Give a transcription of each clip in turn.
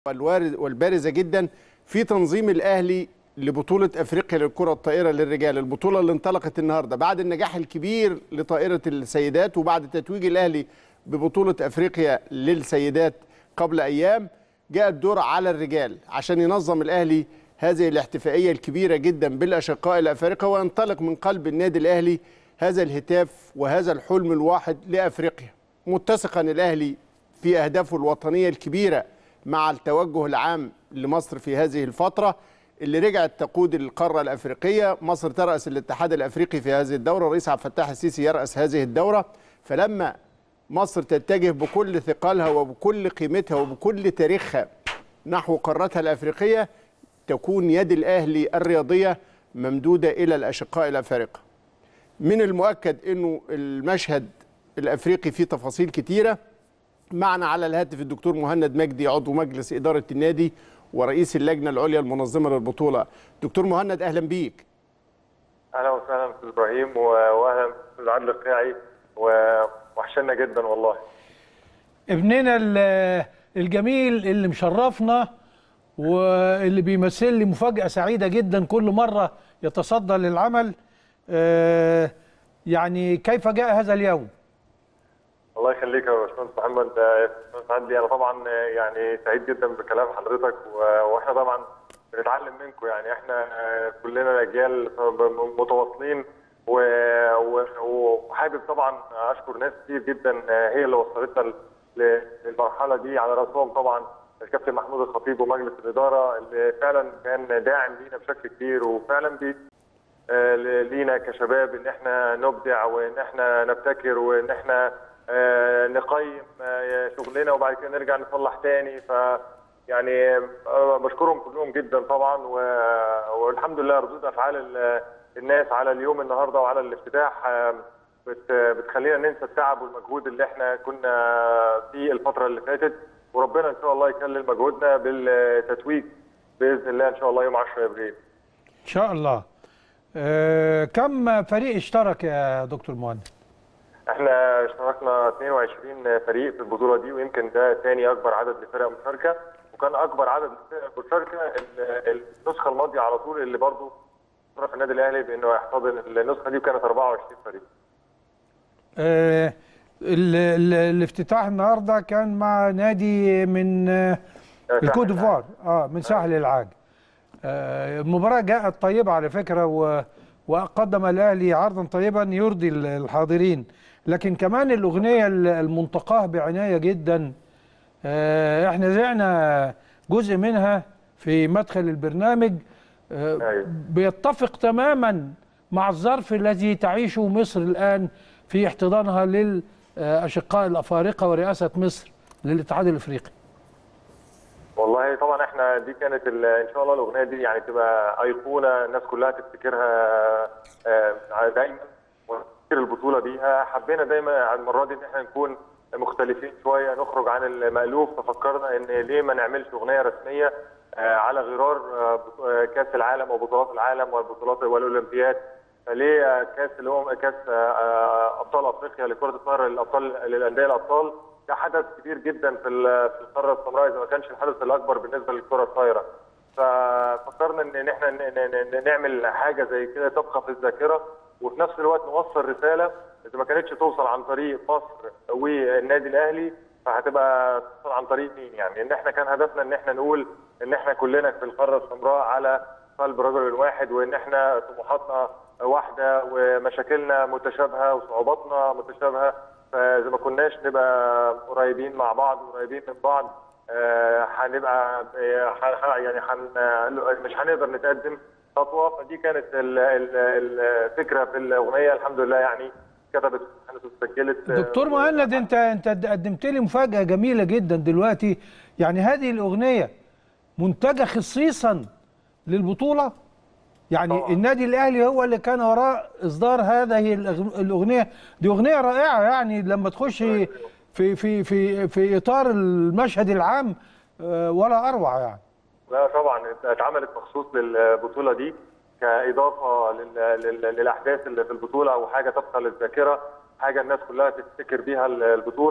والوارد والبارزه جدا في تنظيم الاهلي لبطوله افريقيا للكره الطائره للرجال البطوله اللي انطلقت النهارده بعد النجاح الكبير لطائره السيدات وبعد تتويج الاهلي ببطوله افريقيا للسيدات قبل ايام جاء الدور على الرجال عشان ينظم الاهلي هذه الاحتفائيه الكبيره جدا بالاشقاء الافارقه وينطلق من قلب النادي الاهلي هذا الهتاف وهذا الحلم الواحد لافريقيا متسقا الاهلي في اهدافه الوطنيه الكبيره مع التوجه العام لمصر في هذه الفتره اللي رجعت تقود القاره الافريقيه مصر تراس الاتحاد الافريقي في هذه الدوره الرئيس عبد الفتاح السيسي يراس هذه الدوره فلما مصر تتجه بكل ثقلها وبكل قيمتها وبكل تاريخها نحو قارتها الافريقيه تكون يد الاهلي الرياضيه ممدوده الى الاشقاء الافارقه من المؤكد انه المشهد الافريقي فيه تفاصيل كتيره معنا على الهاتف الدكتور مهند مجدي عضو مجلس اداره النادي ورئيس اللجنه العليا المنظمه للبطوله دكتور مهند اهلا بيك اهلا وسهلا استاذ ابراهيم واهلا استاذ عادل القيعي وحشنا جدا والله ابننا ال- الجميل اللي مشرفنا واللي بيمثل لي مفاجأة سعيدة جدا كل مرة يتصدى للعمل آه، يعني كيف جاء هذا اليوم؟ الله يخليك يا باشمهندس محمد آه، باشمهندس عدلي انا طبعا آه، يعني سعيد جدا بكلام حضرتك و- واحنا طبعا بنتعلم منكم يعني احنا آه، كلنا اجيال متواصلين و- و- وحابب طبعا اشكر ناس كتير جدا آه، هي اللي وصلتنا ل- للمرحله دي على راسهم طبعا الكابتن محمود الخطيب ومجلس الاداره اللي فعلا كان داعم لينا بشكل كبير وفعلا بي آه، لينا كشباب ان احنا نبدع وان احنا نبتكر وان احنا آه، نقيم آه، شغلنا وبعد كده نرجع نصلح تاني ف يعني آه، بشكرهم كلهم جدا طبعا و- والحمد لله ردود افعال ال- الناس على اليوم النهارده وعلى الافتتاح آه، بت- بتخلينا ننسى التعب والمجهود اللي احنا كنا فيه الفتره اللي فاتت وربنا ان شاء الله يكلل مجهودنا بالتتويج باذن الله ان شاء الله يوم 10 ابريل إن شاء الله آه، كم فريق اشترك يا دكتور مهند؟ احنا اشتركنا 22 فريق في البطوله دي ويمكن ده ثاني اكبر عدد لفرق مشاركه وكان اكبر عدد لفرق مشاركه ال- النسخه الماضيه على طول اللي برضه شرف النادي الاهلي بانه يحتضن النسخه دي وكانت 24 فريق. آه، ال- ال- الافتتاح النهارده كان مع نادي من آه، الكوت ديفوار اه من ساحل العاج آه، المباراه جاءت طيبه على فكره و وقدم الاهلي عرضا طيبا يرضي ال- الحاضرين لكن كمان الاغنيه ال- المنتقاه بعنايه جدا آه، احنا زعنا جزء منها في مدخل البرنامج آه، أيوة. بيتفق تماما مع الظرف الذي تعيشه مصر الان في احتضانها للاشقاء الافارقه ورئاسه مصر للاتحاد الافريقي والله طبعا احنا دي كانت ال- ان شاء الله الاغنيه دي يعني تبقى ايقونه الناس كلها تفتكرها آه، دايما ونفتكر البطوله بيها حبينا دايما المره دي ان احنا نكون مختلفين شويه نخرج عن المالوف ففكرنا ان ليه ما نعملش اغنيه رسميه آه، على غرار آه، بط- آه، كاس العالم وبطولات العالم والبطولات والاولمبياد فليه آه، كاس اللي هو كاس آه، آه، ابطال افريقيا لكره الطائره للابطال للانديه الابطال ده حدث كبير جدا في ال- في القاره السمراء اذا ما كانش الحدث الاكبر بالنسبه للكره الطايره ففكرنا ان إن احنا ن- ن- ن- نعمل حاجه زي كده تبقى في الذاكره وفي نفس الوقت نوصل رساله اذا ما كانتش توصل عن طريق مصر والنادي الاهلي فهتبقى توصل عن طريق مين يعني ان احنا كان هدفنا ان احنا نقول ان احنا كلنا في القاره السمراء على قلب رجل واحد وان احنا طموحاتنا واحده ومشاكلنا متشابهه وصعوباتنا متشابهه فاذا ما كناش نبقى قريبين مع بعض وقريبين من بعض آه، هنبقى آه، ح- ح- يعني حن مش هنقدر نتقدم خطوه فدي كانت ال- ال- الفكره في الاغنيه الحمد لله يعني كتبت كانت سجلت آه، دكتور مهند انت انت قدمت لي مفاجاه جميله جدا دلوقتي يعني هذه الاغنيه منتجه خصيصا للبطوله يعني طبعا. النادي الاهلي هو اللي كان وراء اصدار هذه الأغ- الاغنيه دي اغنيه رائعه يعني لما تخش في في في في اطار المشهد العام آه، ولا اروع يعني لا طبعا اتعملت مخصوص للبطوله دي كاضافه لل- لل- للاحداث اللي في البطوله او حاجه تبقى للذاكره حاجه الناس كلها تفتكر بيها البطوله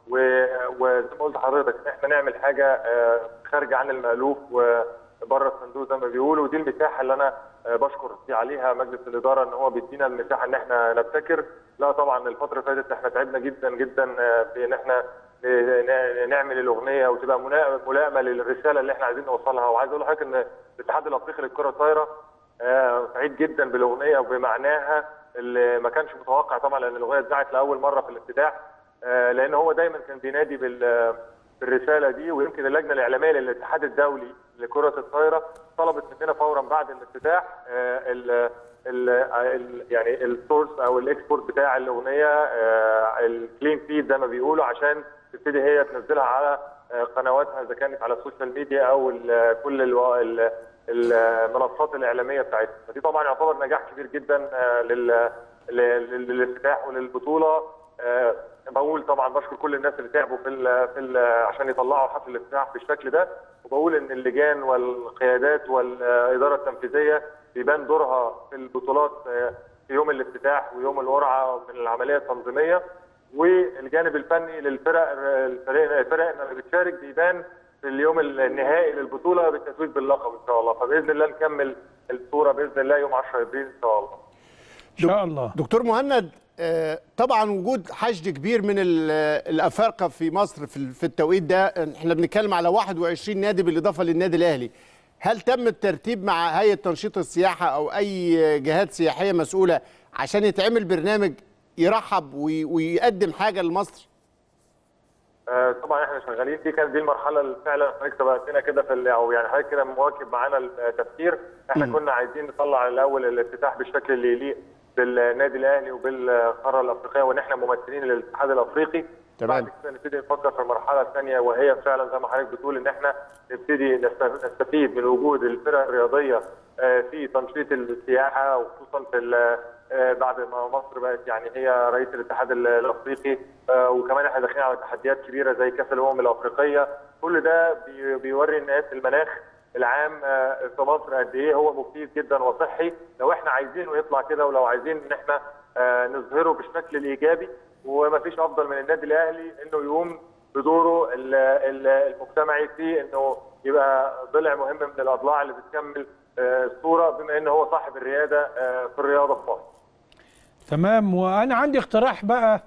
و- وزي ما قلت لحضرتك ان احنا نعمل حاجه آه، خارجه عن المالوف وبره الصندوق زي ما بيقولوا ودي المساحه اللي انا آه، بشكر فيه عليها مجلس الاداره ان هو بيدينا المساحه ان احنا نبتكر لا طبعا الفتره اللي فاتت احنا تعبنا جدا جدا آه، في ان احنا ن- ن- نعمل الاغنيه وتبقى منا- ملائمه للرساله اللي احنا عايزين نوصلها وعايز اقول لحضرتك ان الاتحاد الافريقي للكره الطايره آه، سعيد جدا بالاغنيه وبمعناها اللي ما كانش متوقع طبعا لان الاغنيه اتذاعت لاول مره في الافتتاح آه، لان هو دايما كان بينادي بال بالرساله دي ويمكن اللجنه الاعلاميه للاتحاد الدولي لكره الطايره طلبت مننا فورا بعد الافتتاح آه، ال ال ال يعني السورس او الاكسبورت بتاع الاغنيه آه، الكلين فيد زي ما بيقولوا عشان تبتدي هي تنزلها على آه، قنواتها اذا كانت على السوشيال ميديا او ال- كل الو- ال- المنصات الاعلاميه بتاعتها فدي طبعا يعتبر نجاح كبير جدا آه، لل لل- للافتتاح وللبطوله آه، بقول طبعا بشكر كل الناس اللي تعبوا في ال في ال عشان يطلعوا حفل الافتتاح بالشكل ده وبقول ان اللجان والقيادات والاداره التنفيذيه بيبان دورها في البطولات آه، في يوم الافتتاح ويوم القرعه من العمليه التنظيميه والجانب الفني للفرق الفرق الفرق اللي بتشارك بيبان في اليوم النهائي للبطوله بالتتويج باللقب ان شاء الله فباذن الله نكمل الصوره باذن الله يوم 10 ابريل ان شاء الله ان شاء الله دكتور مهند آه، طبعا وجود حشد كبير من ال- الافارقه في مصر في ال- في التوقيت ده احنا بنتكلم على 21 نادي بالاضافه للنادي الاهلي هل تم الترتيب مع هيئه تنشيط السياحه او اي جهات سياحيه مسؤوله عشان يتعمل برنامج يرحب وي- ويقدم حاجه لمصر آه، طبعا احنا شغالين دي كانت دي المرحله اللي فعلا حضرتك سبقتنا كده في ال- او يعني حضرتك كده مواكب معانا التفكير احنا كنا عايزين نطلع الاول الافتتاح بالشكل اللي يليق بالنادي الاهلي وبالقاره الافريقيه وان احنا ممثلين للاتحاد الافريقي تمام. بعد كده نبتدي نفكر في المرحله الثانيه وهي فعلا زي ما حضرتك بتقول ان احنا نبتدي نست- نستفيد من وجود الفرق الرياضيه آه، في تنشيط السياحه وخصوصا في ال- آه، بعد ما مصر بقت يعني هي رئيس الاتحاد ال- الافريقي آه، وكمان احنا داخلين على تحديات كبيره زي كاس الامم الافريقيه كل ده بي- بيوري الناس المناخ العام آه، في مصر قد ايه هو مفيد جدا وصحي لو احنا عايزينه يطلع كده ولو عايزين ان احنا آه، نظهره بالشكل الايجابي ومفيش افضل من النادي الاهلي انه يقوم بدوره ال- ال- المجتمعي في انه يبقى ضلع مهم من الاضلاع اللي بتكمل آه، الصوره بما انه هو صاحب الرياده آه، في الرياضه في مصر. تمام وانا عندي اقتراح بقى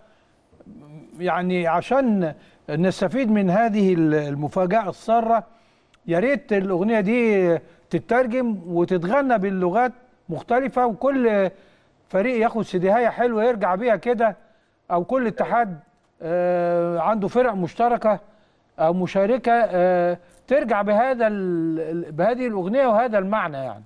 يعني عشان نستفيد من هذه المفاجاه الساره يا ريت الاغنيه دي تترجم وتتغنى باللغات مختلفه وكل فريق ياخد سيديهايه حلوه يرجع بيها كده او كل اتحاد آه، عنده فرق مشتركه او مشاركه آه، ترجع بهذا ال- بهذه الاغنيه وهذا المعنى يعني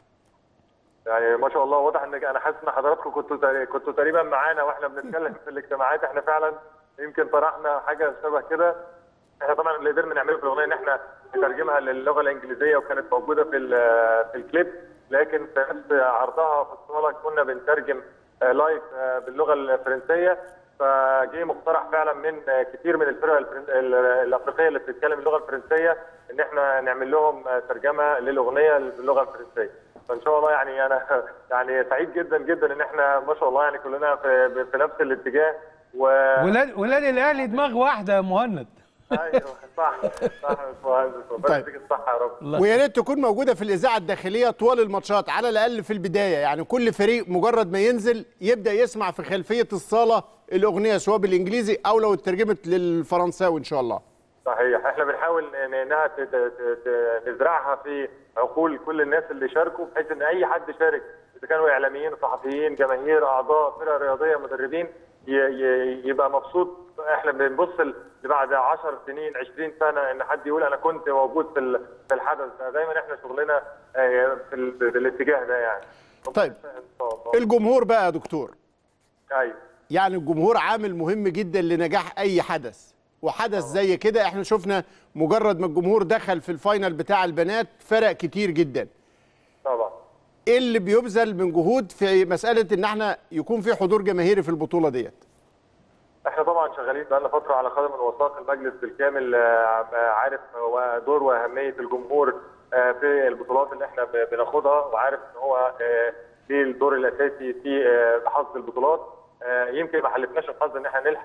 يعني ما شاء الله واضح ان انا حاسس ان حضراتكم كنتوا تقري- كنتوا تقريبا معانا واحنا بنتكلم في الاجتماعات احنا فعلا يمكن طرحنا حاجه شبه كده احنا طبعا اللي قدرنا نعمله في الاغنيه ان احنا نترجمها للغه الانجليزيه وكانت موجوده في ال- في الكليب لكن في نفس عرضها في الصاله كنا بنترجم آه، لايف آه، باللغه الفرنسيه فجه مقترح فعلا من آه، كتير من الفرق الفرن- ال- الافريقيه اللي بتتكلم اللغه الفرنسيه ان احنا نعمل لهم آه، ترجمه للاغنيه باللغه الفرنسيه فان شاء الله يعني انا يعني سعيد جدا جدا ان احنا ما شاء الله يعني كلنا في, في نفس الاتجاه و ولاد ولاد الاهلي دماغ واحده يا مهند ايوه صح صح يا باشمهندس ربنا طيب. يديك الصحه يا رب الله ويا ريت تكون موجوده في الاذاعه الداخليه طوال الماتشات على الاقل في البدايه يعني كل فريق مجرد ما ينزل يبدا يسمع في خلفيه الصاله الاغنيه سواء بالانجليزي او لو اترجمت للفرنساوي ان شاء الله صحيح احنا بنحاول ان انها ت- ت- ت- نزرعها في عقول كل الناس اللي شاركوا بحيث ان اي حد شارك اذا كانوا اعلاميين صحفيين جماهير اعضاء فرق رياضيه مدربين ي- ي- يبقى مبسوط احنا بنبص ل- لبعد 10 سنين 20 سنه ان حد يقول انا كنت موجود في ال- في الحدث ده دايما احنا شغلنا آه، في ال- في الاتجاه ده يعني طيب. ان شاء الله الجمهور بقى يا دكتور ايوه يعني الجمهور عامل مهم جدا لنجاح اي حدث وحدث زي كده احنا شفنا مجرد ما الجمهور دخل في الفاينل بتاع البنات فرق كتير جدا طبعا ايه اللي بيبذل من جهود في مساله ان احنا يكون في حضور جماهيري في البطوله ديت احنا طبعا شغالين بقالنا فتره على قدم وساق المجلس بالكامل آه، عارف هو دور واهميه الجمهور آه، في البطولات اللي احنا ب- بناخدها وعارف ان هو آه، ليه الدور الاساسي في آه، حظ البطولات آه، يمكن ما حلفناش الحظ ان احنا نلحق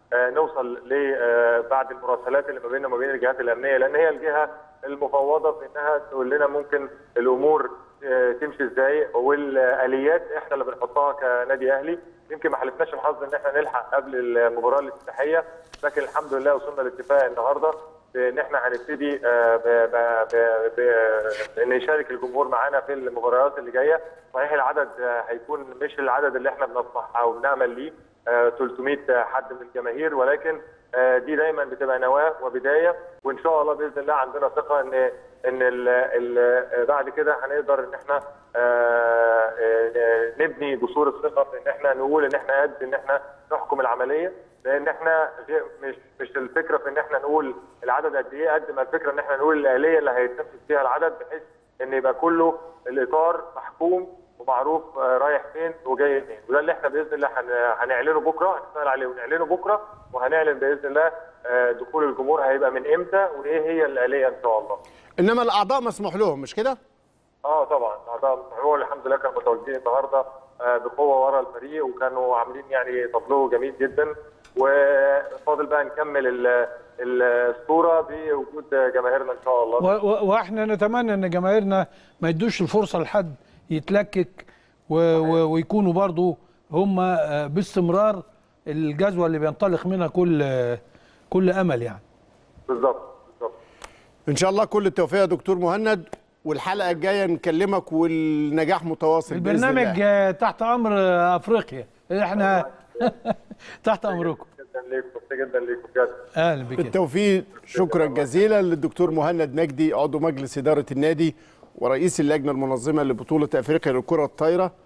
آه، نوصل ل آه، بعد المراسلات اللي ما بيننا وما بين الجهات الامنيه لان هي الجهه المفوضه في انها تقول لنا ممكن الامور آه، تمشي ازاي والاليات احنا اللي بنحطها كنادي اهلي يمكن ما حلفناش الحظ ان احنا نلحق قبل المباراه الافتتاحيه لكن الحمد لله وصلنا لاتفاق النهارده بان احنا هنبتدي آه، ب- ب- ب- ب- ان يشارك الجمهور معانا في المباريات اللي جايه صحيح العدد آه، هيكون مش العدد اللي احنا بنطمح او بنعمل ليه آه، 300 حد من الجماهير ولكن آه، دي دايما بتبقى نواه وبدايه وان شاء الله باذن الله عندنا ثقه ان ان ال ال بعد كده هنقدر ان احنا آه، آه، نبني جسور الثقه في ان احنا نقول ان احنا قد ان احنا نحكم العمليه لان احنا غير- مش مش الفكره في ان احنا نقول العدد قد ايه قد ما الفكره ان احنا نقول الاليه اللي هيتنفذ فيها العدد بحيث ان يبقى كله الاطار محكوم ومعروف آه، رايح فين وجاي منين وده اللي احنا باذن الله هن- هنعلنه بكره هنشتغل عليه ونعلنه بكره وهنعلن باذن الله آه، دخول الجمهور هيبقى من امتى وايه هي الاليه ان شاء الله. انما الاعضاء مسموح لهم مش كده اه طبعا اعضاء هو الحمد لله كانوا متواجدين النهارده آه، بقوه ورا الفريق وكانوا عاملين يعني طابلو جميل جدا وفاضل بقى نكمل ال- الصوره بوجود جماهيرنا ان شاء الله. و- و- واحنا نتمنى ان جماهيرنا ما يدوش الفرصه لحد يتلكك و و ويكونوا برضو هم آه، باستمرار الجزوه اللي بينطلق منها كل آه، كل امل يعني بالظبط بالظبط. ان شاء الله كل التوفيق يا دكتور مهند والحلقه الجايه نكلمك والنجاح متواصل بإذن البرنامج الله. آه، تحت امر آه، افريقيا احنا تحت امركم جدا ليكم مبسوط جدا ليكم بجد. اهلا بك بالتوفيق شكرا جزيلا للدكتور مهند نجدي عضو مجلس اداره النادي ورئيس اللجنه المنظمه لبطوله افريقيا للكره الطايره